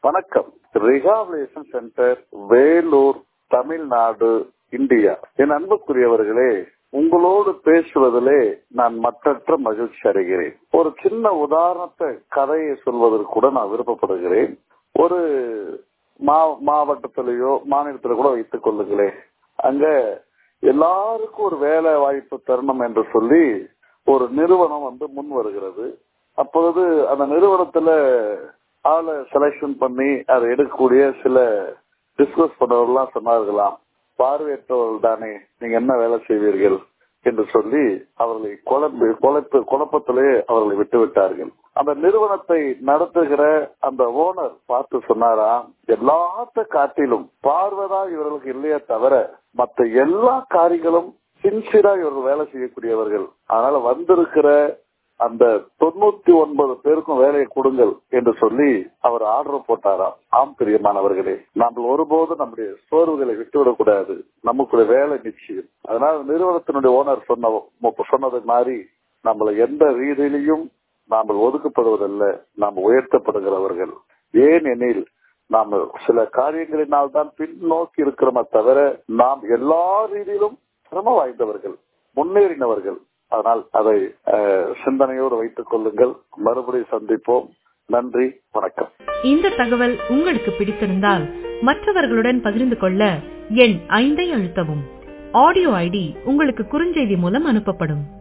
வணக்கம் rehabilitation centre Vellore Tamil Nadu India என் அன்புக்குரியவர்களே உங்களோடு பேசுவதிலே நான் மற்றற்ற மகிழ்ச்சி அடைகிறேன் ஒரு சின்ன உதாரணத்தை கதையை சொல்வதற்கு கூட நான் விருப்பப்படுகிறேன் ஒரு மாவட்டத்திலேயோ மாநிலத்தில கூட வைத்துக் கொள்ளுங்களேன் அங்க எல்லாருக்கும் ஒரு வேலை வாய்ப்பு தரணும் என்று சொல்லி ஒரு நிறுவனம் வந்து முன் வருகிறது அப்பொழுது அந்த நிறுவனத்துல ஆளை செலக்ஷன் பண்ணி அதை எடுக்கக்கூடிய சில டிஸ்கஸ் பண்ணவர்கள்லாம் சொன்னார்களாம் பார்வையற்றவர்கள் தானே நீங்க என்ன வேலை செய்வீர்கள் என்று சொல்லி அவர்களை குழம்பு குழப்பு குழப்பத்திலே அவர்களை விட்டு விட்டார்கள் அந்த நிறுவனத்தை நடத்துகிற அந்த ஓனர் பார்த்து சொன்னாராம் எல்லாத்த காட்டிலும் பார்வைதான் இவர்களுக்கு இல்லையே தவிர மற்ற எல்லா காரியங்களும் சின்சியரா இவர்கள் வேலை செய்யக்கூடியவர்கள் அதனால வந்திருக்கிற அந்த தொண்ணூத்தி ஒன்பது பேருக்கும் வேலையை கொடுங்கள் என்று சொல்லி அவர் ஆர்டர் போட்டாராம் ஆம் பிரியமானவர்களே நாங்கள் ஒருபோதும் நம்முடைய சோர்வுகளை விட்டுவிடக் கூடாது நமக்குடைய வேலை நிச்சயம் அதனால நிறுவனத்தினுடைய ஓனர் சொன்ன சொன்னது மாதிரி நம்மளை எந்த ரீதியிலையும் நாம் ஒதுக்கப்படுவதல்ல நாம் உயர்த்தப்படுகிறவர்கள் ஏன் எனில் நாம் சில காரியங்களினால் தான் பின்னோக்கி இருக்கிறோமே தவிர நாம் எல்லா ரீதியிலும் சிரமம் வாய்ந்தவர்கள் முன்னேறினவர்கள் அதனால் அதை சிந்தனையோடு வைத்துக் கொள்ளுங்கள் மறுபடியும் சந்திப்போம் நன்றி வணக்கம் இந்த தகவல் உங்களுக்கு பிடித்திருந்தால் மற்றவர்களுடன் பகிர்ந்து கொள்ள எண் ஐந்தை அழுத்தவும் ஆடியோ ஐடி உங்களுக்கு குறுஞ்செய்தி மூலம் அனுப்பப்படும்